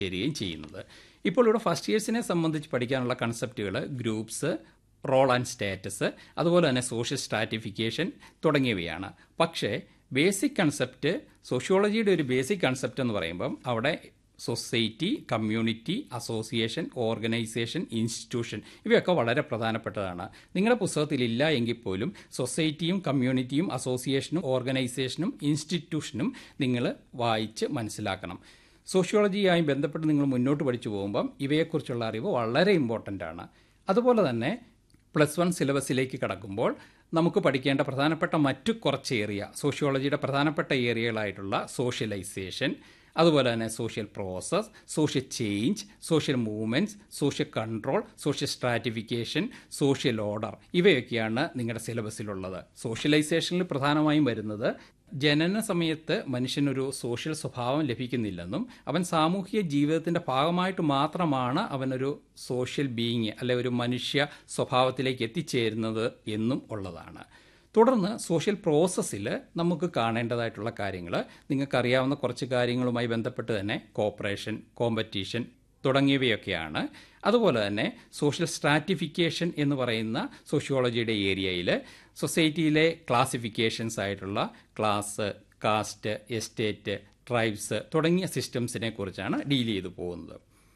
ചേരുകയും ചെയ്യുന്നത് ഇപ്പോൾ ഇവിടെ ഫസ്റ്റ് ഇയേഴ്സിനെ സംബന്ധിച്ച് പഠിക്കാനുള്ള കൺസെപ്റ്റുകൾ ഗ്രൂപ്പ്സ് റോൾ ആൻഡ് സ്റ്റാറ്റസ് അതുപോലെ തന്നെ സോഷ്യൽ സ്ട്രാറ്റിഫിക്കേഷൻ തുടങ്ങിയവയാണ് പക്ഷേ ബേസിക് കൺസെപ്റ്റ് സോഷ്യോളജിയുടെ ഒരു ബേസിക് കൺസെപ്റ്റ് എന്ന് പറയുമ്പം അവിടെ society community association organisation institution ഇവയൊക്കെ വളരെ പ്രധാനപ്പെട്ടതാണ് നിങ്ങളുടെ പുസ്തകത്തിൽ ഇല്ല എങ്കിൽ പോലും സൊസൈറ്റിയും കമ്മ്യൂണിറ്റിയും അസോസിയേഷനും ഓർഗനൈസേഷനും ഇൻസ്റ്റിറ്റ്യൂഷനും നിങ്ങൾ വായിച്ച് മനസ്സിലാക്കണം സോഷ്യോളജിയുമായി ബന്ധപ്പെട്ട് നിങ്ങൾ മുന്നോട്ട് പഠിച്ചു പോകുമ്പം ഇവയെക്കുറിച്ചുള്ള അറിവ് വളരെ ഇമ്പോർട്ടൻ്റ് ആണ് അതുപോലെ തന്നെ പ്ലസ് വൺ സിലബസിലേക്ക് കടക്കുമ്പോൾ നമുക്ക് പഠിക്കേണ്ട പ്രധാനപ്പെട്ട മറ്റു കുറച്ച് ഏരിയ സോഷ്യോളജിയുടെ പ്രധാനപ്പെട്ട ഏരിയകളായിട്ടുള്ള സോഷ്യലൈസേഷൻ അതുപോലെ തന്നെ social process social change social movements social control social stratification social order ഇവയൊക്കെയാണ് നിങ്ങളുടെ സിലബസിലുള്ളത് സോഷ്യലൈസേഷനിൽ പ്രധാനമായും വരുന്നത് ജനന സമയത്ത് മനുഷ്യനൊരു സോഷ്യൽ സ്വഭാവം ലഭിക്കുന്നില്ലെന്നും അവൻ സാമൂഹിക ജീവിതത്തിൻ്റെ ഭാഗമായിട്ട് മാത്രമാണ് അവനൊരു സോഷ്യൽ ബീയിങ് അല്ലെ ഒരു മനുഷ്യ സ്വഭാവത്തിലേക്ക് എത്തിച്ചേരുന്നത് എന്നും ഉള്ളതാണ് തുടർന്ന് സോഷ്യൽ പ്രോസസ്സിൽ നമുക്ക് കാണേണ്ടതായിട്ടുള്ള കാര്യങ്ങൾ നിങ്ങൾക്കറിയാവുന്ന കുറച്ച് കാര്യങ്ങളുമായി ബന്ധപ്പെട്ട് തന്നെ കോപ്പറേഷൻ കോമ്പറ്റീഷൻ തുടങ്ങിയവയൊക്കെയാണ് അതുപോലെ തന്നെ സോഷ്യൽ സ്ട്രാറ്റിഫിക്കേഷൻ എന്ന് പറയുന്ന സോഷ്യോളജിയുടെ ഏരിയയിൽ സൊസൈറ്റിയിലെ ക്ലാസിഫിക്കേഷൻസ് ആയിട്ടുള്ള ക്ലാസ് കാസ്റ്റ് എസ്റ്റേറ്റ് ട്രൈബ്സ് തുടങ്ങിയ സിസ്റ്റംസിനെ കുറിച്ചാണ് ഡീൽ ചെയ്തു പോകുന്നത്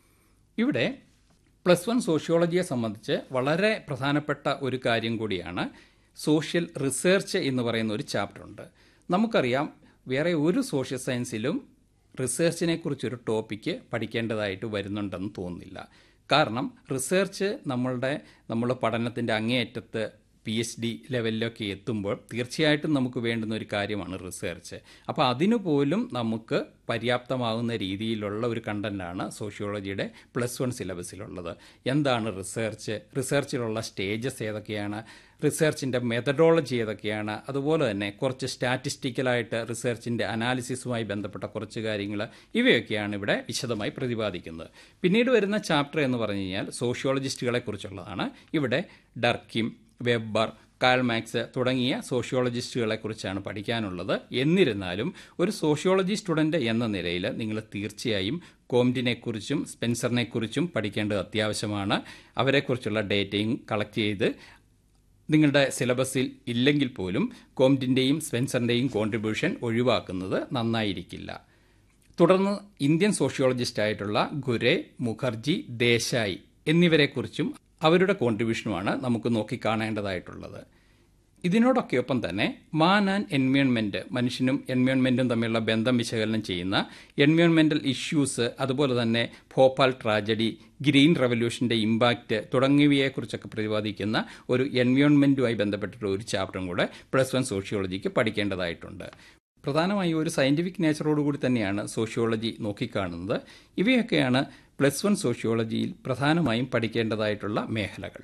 ഇവിടെ പ്ലസ് വൺ സോഷ്യോളജിയെ സംബന്ധിച്ച് വളരെ പ്രധാനപ്പെട്ട ഒരു കാര്യം കൂടിയാണ് സോഷ്യൽ റിസർച്ച് എന്ന് പറയുന്ന ഒരു ചാപ്റ്റർ ഉണ്ട് നമുക്കറിയാം വേറെ ഒരു സോഷ്യൽ സയൻസിലും റിസർച്ചിനെ കുറിച്ചൊരു ടോപ്പിക്ക് പഠിക്കേണ്ടതായിട്ട് വരുന്നുണ്ടെന്ന് തോന്നുന്നില്ല കാരണം റിസർച്ച് നമ്മളുടെ നമ്മൾ പഠനത്തിൻ്റെ അങ്ങേയറ്റത്ത് പി എച്ച് ഡി ലെവലിലൊക്കെ എത്തുമ്പോൾ തീർച്ചയായിട്ടും നമുക്ക് വേണ്ടുന്ന ഒരു കാര്യമാണ് റിസർച്ച് അപ്പോൾ അതിനു പോലും നമുക്ക് പര്യാപ്തമാകുന്ന രീതിയിലുള്ള ഒരു കണ്ടന്റാണ് സോഷ്യോളജിയുടെ പ്ലസ് വൺ സിലബസിലുള്ളത് എന്താണ് റിസർച്ച് റിസർച്ചിലുള്ള സ്റ്റേജസ് ഏതൊക്കെയാണ് റിസർച്ചിൻ്റെ മെത്തഡോളജി ഏതൊക്കെയാണ് അതുപോലെ തന്നെ കുറച്ച് സ്റ്റാറ്റിസ്റ്റിക്കലായിട്ട് റിസർച്ചിൻ്റെ അനാലിസിസുമായി ബന്ധപ്പെട്ട കുറച്ച് കാര്യങ്ങൾ ഇവയൊക്കെയാണ് ഇവിടെ വിശദമായി പ്രതിപാദിക്കുന്നത് പിന്നീട് വരുന്ന ചാപ്റ്റർ എന്ന് പറഞ്ഞു കഴിഞ്ഞാൽ സോഷ്യോളജിസ്റ്റുകളെ കുറിച്ചുള്ളതാണ് ഇവിടെ ഡർക്കിം വെബ്ബർ കാൽമാക്സ് തുടങ്ങിയ സോഷ്യോളജിസ്റ്റുകളെ കുറിച്ചാണ് പഠിക്കാനുള്ളത് എന്നിരുന്നാലും ഒരു സോഷ്യോളജി സ്റ്റുഡൻറ്റ് എന്ന നിലയിൽ നിങ്ങൾ തീർച്ചയായും കോംറ്റിനെക്കുറിച്ചും സ്പെൻസറിനെക്കുറിച്ചും പഠിക്കേണ്ടത് അത്യാവശ്യമാണ് അവരെക്കുറിച്ചുള്ള ഡേറ്റയും കളക്ട് ചെയ്ത് നിങ്ങളുടെ സിലബസിൽ ഇല്ലെങ്കിൽ പോലും കോംറ്റിൻ്റെയും സ്പെൻസറിൻ്റെയും കോൺട്രിബ്യൂഷൻ ഒഴിവാക്കുന്നത് നന്നായിരിക്കില്ല തുടർന്ന് ഇന്ത്യൻ സോഷ്യോളജിസ്റ്റ് ആയിട്ടുള്ള ഗുരെ മുഖർജി ദേശായി എന്നിവരെക്കുറിച്ചും അവരുടെ കോൺട്രിബ്യൂഷനുമാണ് നമുക്ക് നോക്കിക്കാണേണ്ടതായിട്ടുള്ളത് ഇതിനോടൊക്കെ ഒപ്പം തന്നെ മാൻ ആൻഡ് എൻവയോൺമെൻറ്റ് മനുഷ്യനും എൻവയോൺമെൻറ്റും തമ്മിലുള്ള ബന്ധം വിശകലനം ചെയ്യുന്ന എൻവയോൺമെൻറ്റൽ ഇഷ്യൂസ് അതുപോലെ തന്നെ ഭോപ്പാൽ ട്രാജഡി ഗ്രീൻ റവല്യൂഷൻ്റെ ഇമ്പാക്റ്റ് തുടങ്ങിയവയെക്കുറിച്ചൊക്കെ പ്രതിപാദിക്കുന്ന ഒരു എൻവയോൺമെൻറ്റുമായി ബന്ധപ്പെട്ടിട്ട് ഒരു ചാപ്റ്ററും കൂടെ പ്ലസ് വൺ സോഷ്യോളജിക്ക് പഠിക്കേണ്ടതായിട്ടുണ്ട് പ്രധാനമായും ഒരു സയൻറ്റിഫിക് നേച്ചറോടുകൂടി തന്നെയാണ് സോഷ്യോളജി നോക്കിക്കാണുന്നത് ഇവയൊക്കെയാണ് പ്ലസ് വൺ സോഷ്യോളജിയിൽ പ്രധാനമായും പഠിക്കേണ്ടതായിട്ടുള്ള മേഖലകൾ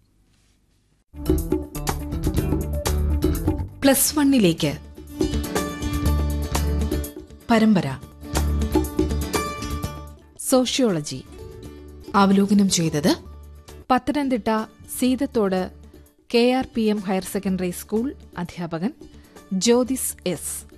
പ്ലസ് വണ്ണിലേക്ക് പരമ്പര സോഷ്യോളജി അവലോകനം ചെയ്തത് Pathanamthitta Seethathode K R P M higher secondary school അധ്യാപകൻ ജ്യോതിസ് എസ്